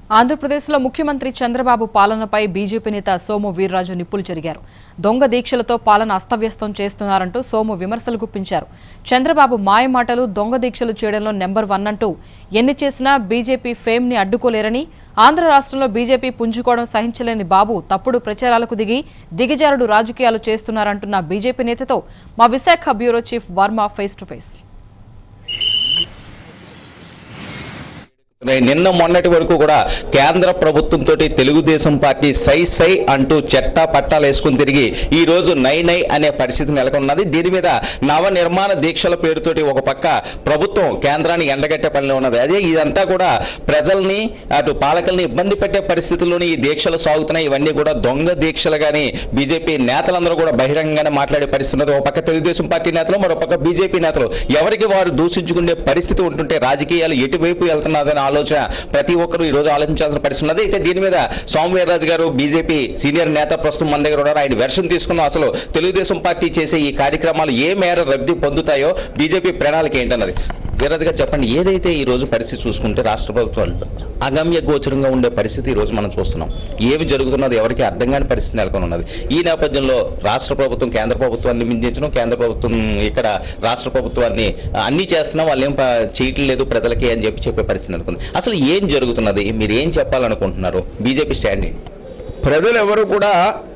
ఆంధ్రప్రదేశ్లో ముఖ్యమంత్రి చంద్రబాబు పాలనపై బీజేపీ నేత సోము వీర్రాజు నిప్పులు చెరిగారు దొంగ దీక్షలతో పాలన అస్తవ్యస్తం చేస్తున్నారంటూ సోము విమర్శలు గుప్పించారు చంద్రబాబు మాయమాటలు దొంగ దీక్షలు చేయడంలో నెంబర్ వన్ అంటూ ఎన్ని చేసినా బీజేపీ ఫేమ్ ని అడ్డుకోలేరని ఆంధ్ర రాష్ట్రంలో బీజేపీ పుంజుకోవడం సహించలేని బాబు తప్పుడు ప్రచారాలకు దిగి దిగజారుడు రాజకీయాలు చేస్తున్నారంటున్న బీజేపీ నేతతో మా Visakha bureau chief Varma face to face నిన్న మొన్నటి వరకు కూడా కేంద్ర ప్రభుత్వంతో తెలుగుదేశం పార్టీ సై సై అంటూ చెట్టా పట్టాలు వేసుకుని తిరిగి ఈ రోజు నై నై అనే పరిస్థితి నెలకొన్నది దీని మీద నవ నిర్మాణ దీక్షల పేరుతోటి ఒక పక్క ప్రభుత్వం కేంద్రాన్ని ఎండగట్టే పనిలో ఉన్నది అదే ఇదంతా కూడా ప్రజల్ని అటు పాలకుల్ని ఇబ్బంది పెట్టే పరిస్థితుల్లోని ఈ దీక్షలు సాగుతున్నాయి ఇవన్నీ కూడా దొంగ దీక్షలు కానీ బీజేపీ నేతలందరూ కూడా బహిరంగంగానే మాట్లాడే పరిస్థితి ఉన్నది ఒక పక్క తెలుగుదేశం పార్టీ నేతలు మరో పక్క బీజేపీ నేతలు ఎవరికి వారు దూషించుకునే పరిస్థితి ఉంటుంటే రాజకీయాలు ఎటువైపు వెళ్తున్నదనే ఆలోచన ప్రతి ఒక్కరూ ఈ రోజు ఆలోచించాల్సిన పరిస్థితి ఉన్నది అయితే దీని మీద సోమవీర్రాజు గారు బీజేపీ సీనియర్ నేత ప్రస్తుతం మన దగ్గర ఉన్నారు ఆయన వెర్షన్ తీసుకుందాం అసలు తెలుగుదేశం పార్టీ చేసే ఈ కార్యక్రమాలు ఏ మేర లబ్ధి పొందుతాయో బీజేపీ ప్రణాళిక ఏంటన్నది వీర్రాజు గారు చెప్పండి ఏదైతే ఈ రోజు పరిస్థితి చూసుకుంటే రాష్ట్ర ప్రభుత్వం అగమ్య గోచరంగా ఉండే పరిస్థితి ఈ రోజు మనం చూస్తున్నాం ఏమి జరుగుతున్నది ఎవరికి అర్థం కాని పరిస్థితి నెలకొని ఉన్నది ఈ నేపథ్యంలో రాష్ట్ర ప్రభుత్వం కేంద్ర ప్రభుత్వాన్ని మించించడం కేంద్ర ప్రభుత్వం ఇక్కడ రాష్ట్ర ప్రభుత్వాన్ని అన్ని చేస్తున్నా వాళ్ళు ఏం ప- చేయట్లేదు ప్రజలకి అని చెప్పి చెప్పే పరిస్థితి నెలకొంది అసలు ఏం జరుగుతున్నది మీరు ఏం చెప్పాలనుకుంటున్నారు బీజేపీ స్టాండ్ ఏంటి ప్రజలు ఎవరు కూడా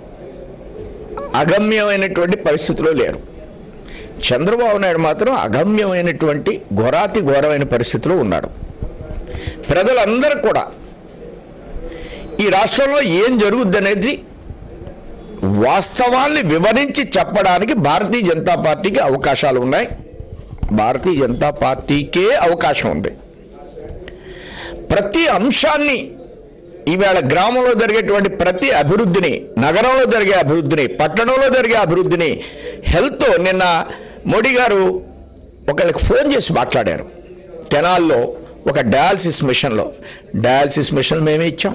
అగమ్యమైనటువంటి పరిస్థితిలో లేరు చంద్రబాబు నాయుడు మాత్రం అగమ్యమైనటువంటి ఘోరాతి ఘోరమైన పరిస్థితిలో ఉన్నాడు ప్రజలందరూ కూడా ఈ రాష్ట్రంలో ఏం జరుగుద్ది అనేది వాస్తవాల్ని వివరించి చెప్పడానికి భారతీయ జనతా పార్టీకి అవకాశాలు ఉన్నాయి భారతీయ జనతా పార్టీకే అవకాశం ఉంది ప్రతి అంశాన్ని ఈవేళ గ్రామంలో జరిగేటువంటి ప్రతి అభివృద్ధిని నగరంలో జరిగే అభివృద్ధిని పట్టణంలో జరిగే అభివృద్ధిని హెల్త్ నిన్న మోడీ గారు ఒకళ్ళకి ఫోన్ చేసి మాట్లాడారు తెనాల్లో ఒక డయాలసిస్ మిషన్లో డయాలసిస్ మిషన్ మేమే ఇచ్చాం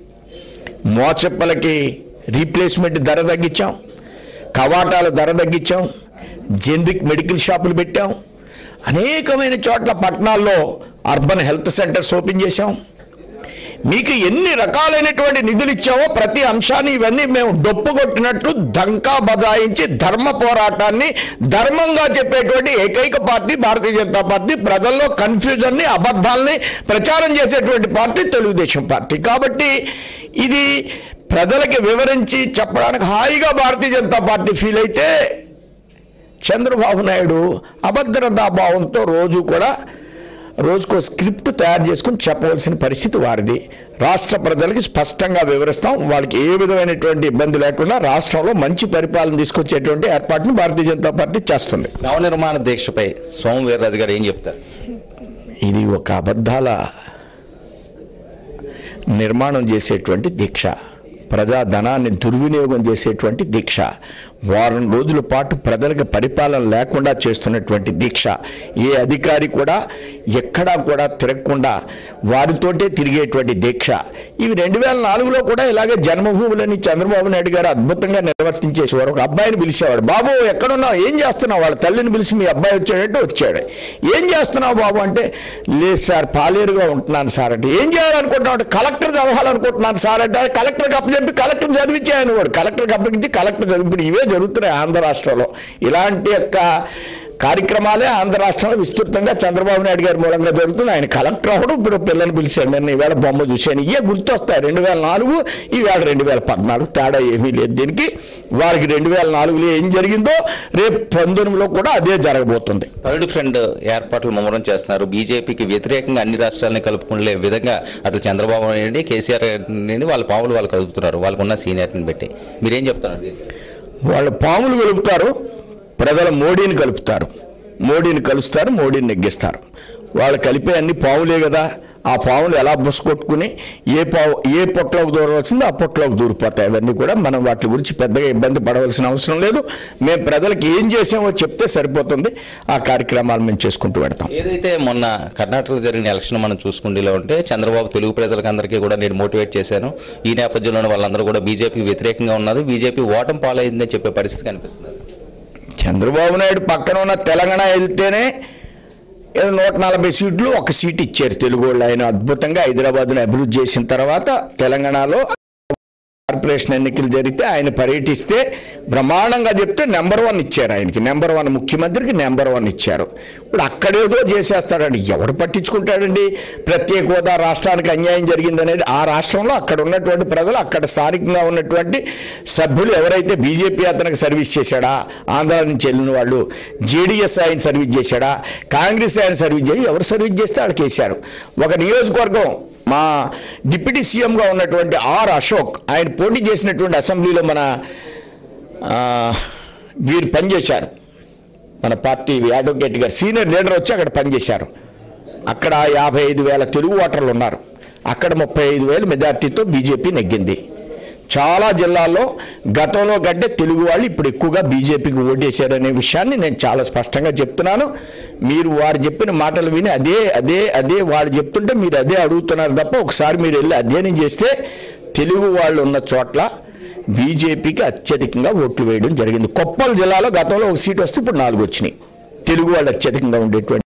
మోచెప్పలకి రీప్లేస్మెంట్ ధర తగ్గించాం కవాటాల ధర తగ్గించాం జెనరిక్ మెడికల్ షాపులు పెట్టాం అనేకమైన చోట్ల పట్టణాల్లో అర్బన్ హెల్త్ సెంటర్స్ ఓపెన్ చేశాం మీకు ఎన్ని రకాలైనటువంటి నిధులు ఇచ్చామో ప్రతి అంశాన్ని ఇవన్నీ మేము డొప్పు కొట్టినట్లు దంకా బజాయించి ధర్మ పోరాటాన్ని ధర్మంగా చెప్పేటువంటి ఏకైక పార్టీ భారతీయ జనతా పార్టీ ప్రజల్లో కన్ఫ్యూజన్ని అబద్ధాలని ప్రచారం చేసేటువంటి పార్టీ తెలుగుదేశం పార్టీ కాబట్టి ఇది ప్రజలకి వివరించి చెప్పడానికి హాయిగా భారతీయ జనతా పార్టీ ఫీల్ అయితే చంద్రబాబు నాయుడు అభద్రతా భావంతో రోజు కూడా రోజుకో స్క్రిప్ట్ తయారు చేసుకుని చెప్పవలసిన పరిస్థితి వారిది రాష్ట్ర ప్రజలకి స్పష్టంగా వివరిస్తాం వాళ్ళకి ఏ విధమైనటువంటి ఇబ్బంది లేకుండా రాష్ట్రంలో మంచి పరిపాలన తీసుకొచ్చేటువంటి ఏర్పాటును భారతీయ జనతా పార్టీ చేస్తుంది నవనిర్మాణ దీక్షపై సోము వీర్రాజు గారు ఏం చెప్తారు ఇది ఒక అబద్ధాల నిర్మాణం చేసేటువంటి దీక్ష ప్రజా ధనాన్ని దుర్వినియోగం చేసేటువంటి దీక్ష వారం రోజుల పాటు ప్రజలకు పరిపాలన లేకుండా చేస్తున్నటువంటి దీక్ష ఏ అధికారి కూడా ఎక్కడా కూడా తిరగకుండా వారితోటే తిరిగేటువంటి దీక్ష ఇవి రెండు వేల నాలుగులో కూడా ఇలాగే జన్మభూములని చంద్రబాబు నాయుడు గారు అద్భుతంగా నిర్వర్తించేసేవారు ఒక అబ్బాయిని పిలిచేవాడు బాబు ఎక్కడున్నావు ఏం చేస్తున్నావు వాళ్ళ తల్లిని పిలిచి మీ అబ్బాయి వచ్చాడంటే వచ్చాడు ఏం చేస్తున్నావు బాబు అంటే లేదు సార్ పాలేరుగా ఉంటున్నాను సార్ అంటే ఏం చేయాలనుకుంటున్నావు అంటే కలెక్టర్ చదవాలనుకుంటున్నాను సార్ అంటే కలెక్టర్కి అప్పచెప్పి కలెక్టర్ చదివించాయని వాడు కలెక్టర్కి అప్పగించి కలెక్టర్ చదివి ఇవే జరుగుతున్నాయి ఆంధ్ర రాష్ట్రంలో ఇలాంటి యొక్క కార్యక్రమాలే ఆంధ్ర రాష్ట్రంలో విస్తృతంగా చంద్రబాబు నాయుడు గారి మూలంగా జరుగుతుంది ఆయన కలెక్టర్ అవడం ఇప్పుడు పిల్లల్ని పిలిచాడు నేను ఈవేళ బొమ్మ చూశాను ఇవే గుర్తొస్తాయి రెండు వేల నాలుగు ఈవేళ రెండు వేల పద్నాలుగు తేడా ఏమీ లేదు దీనికి వారికి రెండు వేల నాలుగులో ఏం జరిగిందో రేపు పంతొమ్మిదిలో కూడా అదే జరగబోతుంది థర్డ్ ఫ్రంట్ ఏర్పాట్లు ముమ్మరం చేస్తున్నారు బీజేపీకి వ్యతిరేకంగా అన్ని రాష్ట్రాలని కలుపుకునే విధంగా అటు చంద్రబాబు నాయుడు కేసీఆర్ నుండి వాళ్ళ పాములు వాళ్ళు కలుపుతున్నారు వాళ్ళకున్న సీనియర్ని పెట్టి మీరేం చెప్తారు వాళ్ళు పాములు కలుపుతారు ప్రజల మోడీని కలుపుతారు మోడీని కలుస్తారు మోడీని నెగ్గిస్తారు వాళ్ళు కలిపే అన్ని పాములే కదా ఆ పాములు ఎలా బుసకొట్టుకుని ఏ పావు ఏ పొట్లోకి దూరవలసిందో ఆ పొట్లోకి దూరిపోతాయి అవన్నీ కూడా మనం వాటి గురించి పెద్దగా ఇబ్బంది పడవలసిన అవసరం లేదు మేము ప్రజలకు ఏం చేసామో చెప్తే సరిపోతుంది ఆ కార్యక్రమాలు మేము చేసుకుంటూ పెడతాం ఏదైతే మొన్న కర్ణాటకలో జరిగిన ఎలక్షన్ మనం చూసుకుంటేలో ఉంటే చంద్రబాబు తెలుగు ప్రజలకు అందరికీ కూడా నేను మోటివేట్ చేశాను ఈ నేపథ్యంలోనే వాళ్ళందరూ కూడా బీజేపీకి వ్యతిరేకంగా ఉన్నారు బీజేపీ ఓటం పాలైందని చెప్పే పరిస్థితి కనిపిస్తుంది చంద్రబాబు నాయుడు పక్కన ఉన్న తెలంగాణ వెళ్తేనే ఏదో నూట నలభై సీట్లు ఒక సీట్ ఇచ్చారు తెలుగు వాళ్ళు ఆయన అద్భుతంగా హైదరాబాద్ను అభివృద్ధి చేసిన తర్వాత తెలంగాణలో కార్పొరేషన్ ఎన్నికలు జరిగితే ఆయన పర్యటిస్తే బ్రహ్మాండంగా చెప్తే నెంబర్ వన్ ఇచ్చారు ఆయనకి నెంబర్ వన్ ముఖ్యమంత్రికి నెంబర్ వన్ ఇచ్చారు ఇప్పుడు అక్కడేదో చేసేస్తాడండి ఎవడు పట్టించుకుంటాడండి ప్రత్యేక హోదా రాష్ట్రానికి అన్యాయం జరిగిందనేది ఆ రాష్ట్రంలో అక్కడ ఉన్నటువంటి ప్రజలు అక్కడ స్థానికంగా ఉన్నటువంటి సభ్యులు ఎవరైతే బీజేపీ అతనికి సర్వీస్ చేశాడా ఆంధ్ర నుంచి వెళ్ళిన వాళ్ళు జేడీఎస్ ఆయన సర్వీస్ చేశాడా కాంగ్రెస్ ఆయన సర్వీస్ చేసి ఎవరు సర్వీస్ చేస్తే వాళ్ళకి వేశారు ఒక నియోజకవర్గం మా డిప్యూటీ సీఎంగా ఉన్నటువంటి ఆర్ అశోక్ ఆయన పోటీ చేసినటువంటి అసెంబ్లీలో మన ఆ, వీరు పనిచేశారు మన పార్టీ అడ్వకేట్ గారు సీనియర్ లీడర్ వచ్చి అక్కడ పనిచేశారు అక్కడ యాభై ఐదు వేల తెలుగు ఓటర్లు ఉన్నారు అక్కడ ముప్పై ఐదు వేల మెజార్టీతో బీజేపీ నెగ్గింది చాలా జిల్లాల్లో గతంలో కంటే తెలుగు వాళ్ళు ఇప్పుడు ఎక్కువగా బీజేపీకి ఓటేశారనే విషయాన్ని నేను చాలా స్పష్టంగా చెప్తున్నాను మీరు వారు చెప్పిన మాటలు విని అదే అదే అదే వాళ్ళు చెప్తుంటే మీరు అదే అడుగుతున్నారు తప్ప ఒకసారి మీరు వెళ్ళి అధ్యయనం చేస్తే తెలుగు వాళ్ళు ఉన్న చోట్ల బీజేపీకి అత్యధికంగా ఓట్లు వేయడం జరిగింది కొప్పల్ జిల్లాలో గతంలో ఒక సీట్ వస్తే ఇప్పుడు నాలుగు వచ్చినాయి తెలుగు వాళ్ళు అత్యధికంగా ఉండేటువంటి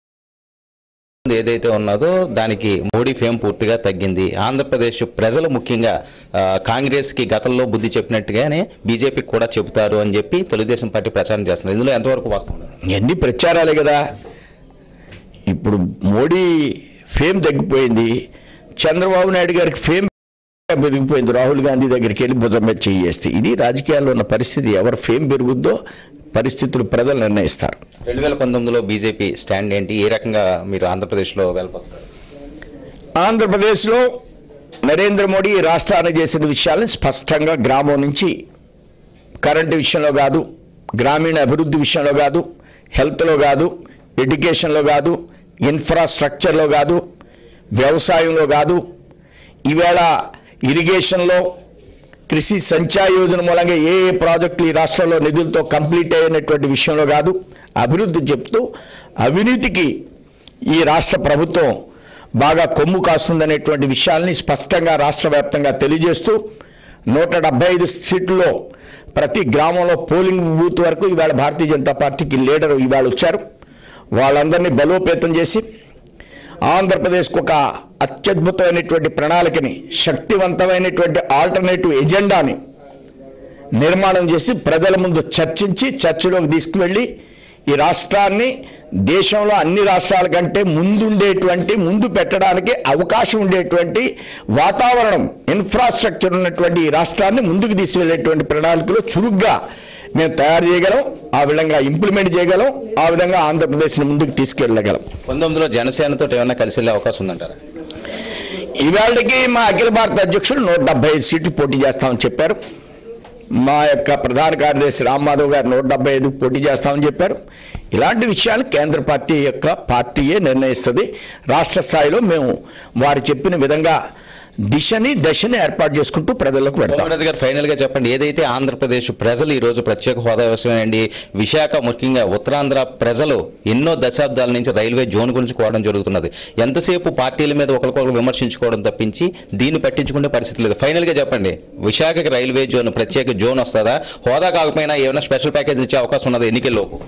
ఏదైతే ఉన్నదో దానికి మోడీ ఫేమ్ పూర్తిగా తగ్గింది ఆంధ్రప్రదేశ్ ప్రజలు ముఖ్యంగా ఆ, కాంగ్రెస్కి గతంలో బుద్ధి చెప్పినట్టుగానే బీజేపీకి కూడా చెబుతారు అని చెప్పి తెలుగుదేశం పార్టీ ప్రచారం చేస్తున్నారు ఇందులో ఎంతవరకు వాస్తవం ఇవన్నీ ప్రచారాలే కదా ఇప్పుడు మోడీ ఫేమ్ తగ్గిపోయింది చంద్రబాబు నాయుడు గారికి ఫేమ్ పెరిగిపోయింది రాహుల్ గాంధీ దగ్గరికి వెళ్ళి భుజం మీద చేయేస్తే ఇది రాజకీయాల్లో ఉన్న పరిస్థితి ఎవరు ఫేమ్ పెరుగుద్దో పరిస్థితులు ప్రజలు నిర్ణయిస్తారు రెండు వేల పంతొమ్మిదిలో బీజేపీ స్టాండ్ ఏంటి ఏ రకంగా మీరు ఆంధ్రప్రదేశ్లో వెళ్ళిపోతున్నారు ఆంధ్రప్రదేశ్లో నరేంద్ర మోడీ ఈ రాష్ట్రానికి చేసిన విషయాలను స్పష్టంగా గ్రామం నుంచి కరెంటు విషయంలో కాదు గ్రామీణ అభివృద్ధి విషయంలో కాదు హెల్త్లో కాదు ఎడ్యుకేషన్లో కాదు ఇన్ఫ్రాస్ట్రక్చర్లో కాదు వ్యవసాయంలో కాదు ఈవేళ ఇరిగేషన్లో కృషి సంచాయ యోజన మూలంగా ఏ ఏ ప్రాజెక్టులు ఈ రాష్ట్రంలో నిధులతో కంప్లీట్ అయినటువంటి విషయంలో కాదు అభివృద్ధి చెప్తూ అవినీతికి ఈ రాష్ట్ర ప్రభుత్వం బాగా కొమ్ము కాస్తుందనేటువంటి విషయాల్ని స్పష్టంగా రాష్ట్ర వ్యాప్తంగా తెలియజేస్తూ నూట డెబ్బై ఐదు సీట్లలో ప్రతి గ్రామంలో పోలింగ్ బూత్ వరకు ఇవాళ భారతీయ జనతా పార్టీకి లీడర్ ఇవాళ వచ్చారు వాళ్ళందరినీ బలోపేతం చేసి ఆంధ్రప్రదేశ్కు ఒక అత్యద్భుతమైనటువంటి ప్రణాళికని శక్తివంతమైనటువంటి ఆల్టర్నేటివ్ ఎజెండాని నిర్మాణం చేసి ప్రజల ముందు చర్చించి చర్చలోకి తీసుకువెళ్ళి ఈ రాష్ట్రాన్ని దేశంలో అన్ని రాష్ట్రాల కంటే ముందుండేటువంటి ముందు పెట్టడానికి అవకాశం ఉండేటువంటి వాతావరణం ఇన్ఫ్రాస్ట్రక్చర్ ఉన్నటువంటి ఈ రాష్ట్రాన్ని ముందుకు తీసుకెళ్లేటువంటి ప్రణాళికలో చురుగ్గా మేము తయారు చేయగలం ఆ విధంగా ఇంప్లిమెంట్ చేయగలం ఆ విధంగా ఆంధ్రప్రదేశ్ని ముందుకు తీసుకెళ్ళగలం పంతొమ్మిదిలో జనసేనతో ఏమైనా కలిసి వెళ్ళే అవకాశం ఉందంటారా ఇవాళకి మా అఖిల భారత అధ్యక్షులు నూట డెబ్బై ఐదు సీట్లు పోటీ చేస్తామని చెప్పారు మా యొక్క ప్రధాన కార్యదర్శి రామ్ మాధవ్ గారు నూట డెబ్బై ఐదు పోటీ చేస్తామని చెప్పారు ఇలాంటి విషయాలు కేంద్ర పార్టీ యొక్క పార్టీయే నిర్ణయిస్తుంది రాష్ట్ర స్థాయిలో మేము వారు చెప్పిన విధంగా దిశని దశని ఏర్పాటు చేసుకుంటూ ప్రజలకు పెడతాం సోమరాజు గారు ఫైనల్ గా చెప్పండి ఏదైతే ఆంధ్రప్రదేశ్ ప్రజలు ఈ రోజు ప్రత్యేక హోదా విషయమేనండి విశాఖ ముఖ్యంగా ఉత్తరాంధ్ర ప్రజలు ఎన్నో దశాబ్దాల నుంచి రైల్వే జోన్ గురించి కోవడం జరుగుతున్నది ఎంతసేపు పార్టీల మీద ఒకరికొకరు విమర్శించుకోవడం తప్పించి దీన్ని పట్టించుకునే పరిస్థితి లేదు ఫైనల్ గా చెప్పండి విశాఖకి రైల్వే జోన్ ప్రత్యేక జోన్ వస్తుందా హోదా కాకపోయినా ఏమైనా స్పెషల్ ప్యాకేజ్ ఇచ్చే అవకాశం ఉన్నది ఎన్నికల్లోపు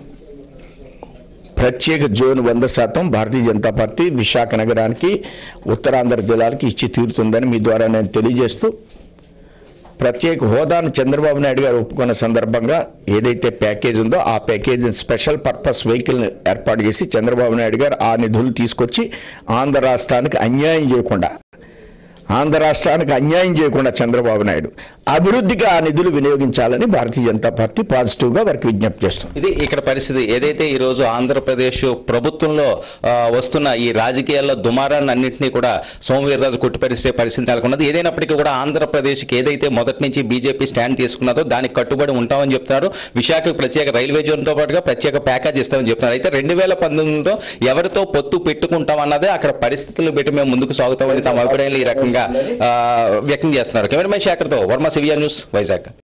ప్రత్యేక జోన్ వంద శాతం భారతీయ జనతా పార్టీ విశాఖ నగరానికి ఉత్తరాంధ్ర జిల్లాలకు ఇచ్చి తీరుతుందని మీ ద్వారా నేను తెలియజేస్తూ ప్రత్యేక హోదాను చంద్రబాబు నాయుడు గారు ఒప్పుకున్న సందర్భంగా ఏదైతే ప్యాకేజ్ ఉందో ఆ ప్యాకేజ్ స్పెషల్ పర్పస్ వెహికల్ని ఏర్పాటు చేసి చంద్రబాబు నాయుడు గారు ఆ నిధులు తీసుకొచ్చి ఆంధ్ర రాష్ట్రానికి అన్యాయం చేయకుండా ఆంధ్ర రాష్ట్రానికి అన్యాయం చేయకుండా చంద్రబాబు నాయుడు అభివృద్ధికి ఆ నిధులు వినియోగించాలని భారతీయ జనతా పార్టీ పాజిటివ్గా వారికి విజ్ఞప్తి చేస్తుంది ఇది ఇక్కడ పరిస్థితి ఏదైతే ఈ రోజు ఆంధ్రప్రదేశ్ ప్రభుత్వంలో ఆ, వస్తున్న ఈ రాజకీయాల్లో దుమారాన్ని అన్నింటినీ కూడా సోమవీర్రాజు కొట్టిపరిసే పరిస్థితి నెలకొన్నది ఏదైనప్పటికీ కూడా ఆంధ్రప్రదేశ్కి ఏదైతే మొదటి నుంచి బీజేపీ స్టాండ్ తీసుకున్నదో దానికి కట్టుబడి ఉంటామని చెప్తున్నారు విశాఖకు ప్రత్యేక రైల్వే జోన్తో పాటుగా ప్రత్యేక ప్యాకేజ్ ఇస్తామని చెప్తున్నారు అయితే రెండు వేల పంతొమ్మిదిలో ఎవరితో పొత్తు పెట్టుకుంటాం అన్నదే అక్కడ పరిస్థితులు పెట్టి మేము ముందుకు సాగుతామని తమ అభిప్రాయాలు ఈ రకంగా ఆ, వ్యక్తం చేస్తున్నారు కెమెరామెన్ శేఖర్తో వర్మ సివియా న్యూస్ వైజాగ్